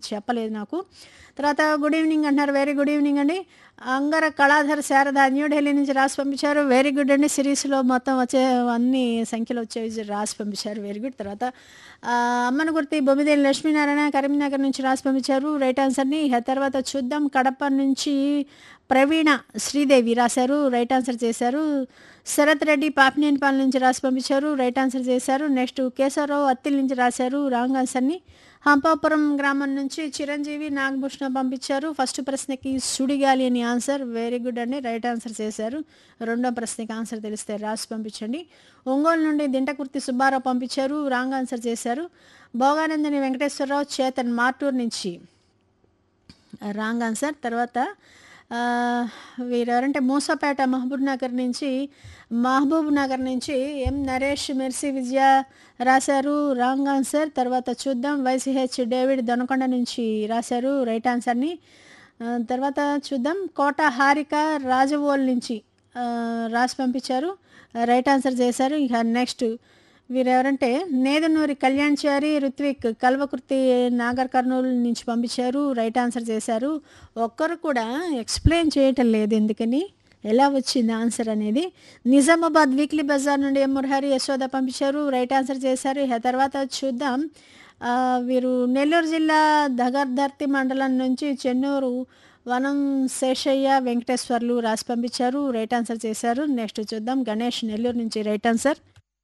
చెప్పలేదు నాకు తర్వాత గుడ్ ఈవినింగ్ అంటున్నారు వెరీ గుడ్ ఈవినింగ్ అండి అంగర కళాధర్ శారద న్యూఢిల్లీ నుంచి రాసి పంపించారు వెరీ గుడ్ అండి సిరీస్లో మొత్తం వచ్చే అన్ని సంఖ్యలు వచ్చేవి రాసి పంపించారు వెరీ గుడ్ తర్వాత ఆ, అమ్మన గుర్తి బొమ్మిదేని లక్ష్మీనారాయణ కరీంనగర్ నుంచి రాసి పంపించారు రైట్ ఆన్సర్ని ఇక తర్వాత చూద్దాం కడప నుంచి ప్రవీణ శ్రీదేవి రాశారు రైట్ ఆన్సర్ చేశారు శరత్ రెడ్డి పాపినేనిపాలెం నుంచి రాసి పంపించారు రైట్ ఆన్సర్ చేశారు నెక్స్ట్ కేశవరావు అత్తిల్ నుంచి రాశారు రాంగ్ ఆన్సర్ని హంపాపురం గ్రామం నుంచి చిరంజీవి నాగభూషణ పంపించారు ఫస్ట్ ప్రశ్నకి సుడిగాలి అని ఆన్సర్ వెరీ గుడ్ అండి రైట్ ఆన్సర్ చేశారు రెండో ప్రశ్నకి ఆన్సర్ తెలిస్తే రాసి పంపించండి ఒంగోలు నుండి దింటకుర్తి సుబ్బారావు పంపించారు రాంగ్ ఆన్సర్ చేశారు భోగానందని వెంకటేశ్వరరావు చేతన్ మార్టూర్ నుంచి రాంగ్ ఆన్సర్ తర్వాత ఆ, వీరెవరంటే మూసపేట మహబూబ్ నగర్ నుంచి మహబూబ్ నగర్ నుంచి ఎం నరేష్ మెర్సీ విజయ రాశారు రాంగ్ ఆన్సర్ తర్వాత చూద్దాం వైసీహెచ్ డేవిడ్ దొనకొండ నుంచి రాశారు రైట్ ఆన్సర్ని ఆ, తర్వాత చూద్దాం కోట హారిక రాజవోల్ నుంచి ఆ, రాసి పంపించారు రైట్ ఆన్సర్ చేశారు ఇక నెక్స్ట్ వీరెవరంటే నేదనూరి కళ్యాణ్చారి రుత్విక్ కల్వకుర్తి నాగర్ కర్నూలు నుంచి పంపించారు రైట్ ఆన్సర్ చేశారు ఒక్కరు కూడా ఎక్స్ప్లెయిన్ చేయటం లేదు ఎందుకని ఎలా వచ్చింది ఆన్సర్ అనేది నిజామాబాద్ వీక్లీ బజార్ నుండి ఎం మురహరి యశోద పంపించారు రైట్ ఆన్సర్ చేశారు ఇక తర్వాత చూద్దాం ఆ, వీరు నెల్లూరు జిల్లా దగర్ధర్తి మండలం నుంచి చెన్నూరు వనం శేషయ్య వెంకటేశ్వర్లు రాసి పంపించారు రైట్ ఆన్సర్ చేశారు నెక్స్ట్ చూద్దాం గణేష్ నెల్లూరు నుంచి రైట్ ఆన్సర్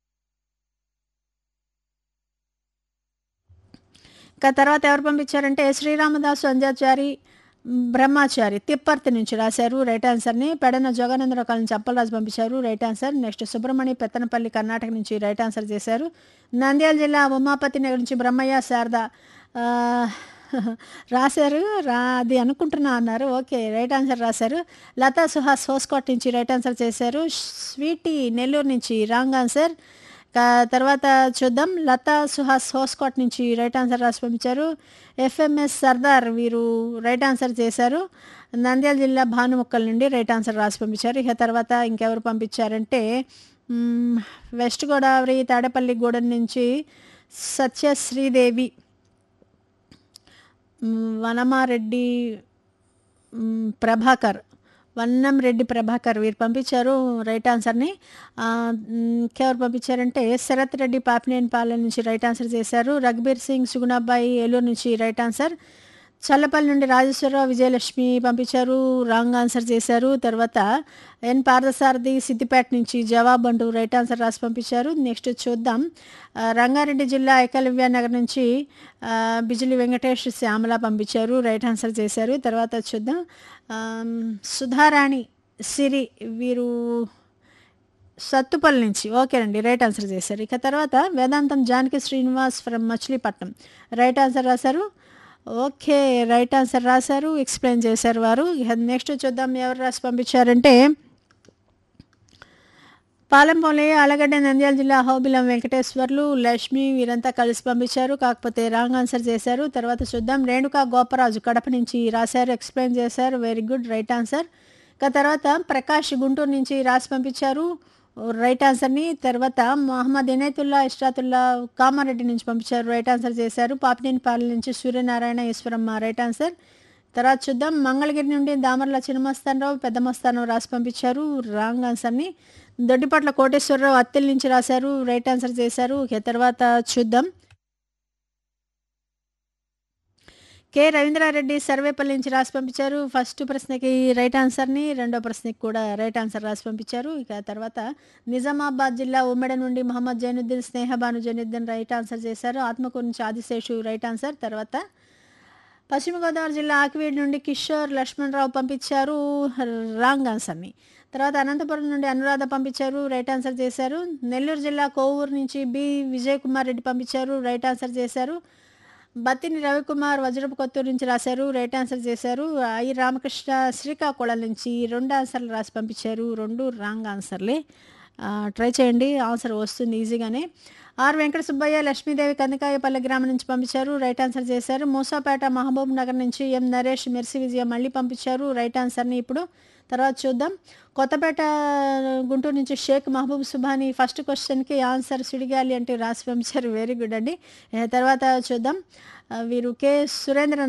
ఇంకా తర్వాత ఎవరు పంపించారంటే శ్రీరామదాసు అంజాచారి బ్రహ్మాచారి తిప్పర్తి నుంచి రాశారు రైట్ ఆన్సర్ని పెడన జోగానందరావు కాలం చప్పలరాజు పంపించారు right answer next Subrahmanya Pettanapalli Karnataka నుంచి రైట్ ఆన్సర్ చేశారు నంద్యాల జిల్లా ఉమాపతి నగర్ నుంచి బ్రహ్మయ్య శారద ఆ, రాశారు రా అది అనుకుంటున్నా అన్నారు ఓకే రైట్ ఆన్సర్ రాశారు లతా సుహాస్ హోస్కోట్ నుంచి రైట్ ఆన్సర్ చేశారు స్వీటీ నెల్లూరు నుంచి రాంగ్ ఆన్సర్ కా- తర్వాత చూద్దాం లతా సుహాస్ హోస్కోట్ నుంచి రైట్ ఆన్సర్ రాసి పంపించారు ఎఫ్ఎంఎస్ సర్దార్ వీరు రైట్ ఆన్సర్ చేశారు నంద్యాల జిల్లా భానుముక్కల్ నుండి రైట్ ఆన్సర్ రాసి పంపించారు ఇక తర్వాత ఇంకెవరు పంపించారంటే మ్, వెస్ట్ గోదావరి తాడేపల్లి గూడెం నుంచి సత్య శ్రీదేవి మ్, వనమారెడ్డి మ్, ప్రభాకర్ వన్నం రెడ్డి ప్రభాకర్ వీరు పంపించారు రైట్ ఆన్సర్ని ఆ, మ్, ఇంకెవరు పంపించారంటే శరత్ రెడ్డి పాపినేని పాలెం నుంచి రైట్ ఆన్సర్ చేశారు రఘుబీర్ సింగ్ సుగుణాబాయి ఏలూరు నుంచి రైట్ ఆన్సర్ చల్లపల్లి నుండి రాజేశ్వరరావు విజయలక్ష్మి పంపించారు రాంగ్ ఆన్సర్ చేశారు తర్వాత ఎన్ పార్థసారథి సిద్దిపేట నుంచి జవాబ్ అంటూ రైట్ ఆన్సర్ రాసి పంపించారు నెక్స్ట్ చూద్దాం ఆ, రంగారెడ్డి జిల్లా ఏకలవ్య నగర్ నుంచి ఆ, బిజిలి వెంకటేష్ శ్యామల పంపించారు రైట్ ఆన్సర్ చేశారు తర్వాత చూద్దాం ఆమ్, సుధారాణి సిరి వీరు సత్తుపల్లి నుంచి ఓకేనండి రైట్ ఆన్సర్ చేశారు ఇక తర్వాత Vedantam Janaki Srinivas from Machilipatnam right answer రాశారు ఓకే రైట్ ఆన్సర్ రాశారు ఎక్స్ప్లెయిన్ చేశారు వారు ఇక నెక్స్ట్ చూద్దాం ఎవరు రాసి పంపించారంటే పాలెంపల్లి అలగడ్డ నంద్యాల జిల్లా హోబిలం వెంకటేశ్వర్లు లక్ష్మి వీరంతా కలిసి పంపించారు కాకపోతే రాంగ్ ఆన్సర్ చేశారు తర్వాత చూద్దాం రేణుకా గోపరాజు కడప నుంచి రాశారు ఎక్స్ప్లెయిన్ చేశారు వెరీ గుడ్ రైట్ ఆన్సర్ ఇక తర్వాత ప్రకాష్ గుంటూరు నుంచి రాసి పంపించారు రైట్ ఆన్సర్ని తర్వాత మహమ్మద్ ఇనేతుల్లా ఇష్రాతుల్లా కామారెడ్డి నుంచి పంపించారు రైట్ ఆన్సర్ చేశారు పాపినేనిపాలెం నుంచి సూర్యనారాయణ ఈశ్వరమ్మ రైట్ ఆన్సర్ తర్వాత చూద్దాం మంగళగిరి నుండి దామర్ల చిన్నమస్తానరావు పెద్ద మస్తానరావు రాసి పంపించారు రాంగ్ ఆన్సర్ని దొడ్డిపట్ల కోటేశ్వరరావు అత్తెల నుంచి రాశారు రైట్ ఆన్సర్ చేశారు ఇక తర్వాత చూద్దాం కె రవీంద్రారెడ్డి సర్వేపల్లి నుంచి రాసి పంపించారు ఫస్ట్ ప్రశ్నకి రైట్ ఆన్సర్ని రెండో ప్రశ్నకి కూడా రైట్ ఆన్సర్ రాసి పంపించారు ఇక తర్వాత నిజామాబాద్ జిల్లా ఉమ్మడి నుండి మహమ్మద్ జైనుద్దీన్ స్నేహబాను జైనుద్దీన్ రైట్ ఆన్సర్ చేశారు ఆత్మకూరు నుంచి ఆదిశేషు రైట్ ఆన్సర్ తర్వాత పశ్చిమ గోదావరి జిల్లా ఆకివీడి నుండి కిషోర్ లక్ష్మణరావు పంపించారు రాంగ్ ఆన్సర్ని తర్వాత అనంతపురం నుండి అనురాధ పంపించారు రైట్ ఆన్సర్ చేశారు నెల్లూరు జిల్లా కోవూరు నుంచి బి విజయ్ కుమార్ రెడ్డి పంపించారు రైట్ ఆన్సర్ చేశారు బత్తిని రవికుమార్ వజ్రపు కొత్తూరు నుంచి రాశారు రైట్ ఆన్సర్ చేశారు ఐ రామకృష్ణ శ్రీకాకుళం నుంచి రెండు ఆన్సర్లు రాసి పంపించారు రెండు రాంగ్ ఆన్సర్లే ఆ, ట్రై చేయండి ఆన్సర్ వస్తుంది ఈజీగానే ఆర్ వెంకట సుబ్బయ్య లక్ష్మీదేవి కందికాయపల్లి గ్రామం నుంచి పంపించారు రైట్ ఆన్సర్ చేశారు మూసాపేట మహబూబ్ నగర్ నుంచి ఎం నరేష్ మెర్సి విజయ మళ్ళీ పంపించారు రైట్ ఆన్సర్ని ఇప్పుడు తర్వాత చూద్దాం కొత్తపేట గుంటూరు నుంచి షేక్ మహబూబ్ సుబాని ఫస్ట్ క్వశ్చన్కి ఆన్సర్ సుడిగాలి అంటే రాసి పంపించారు వెరీ గుడ్ అండి ఏ తర్వాత చూద్దాం ఆ, వీరు కె సురేంద్ర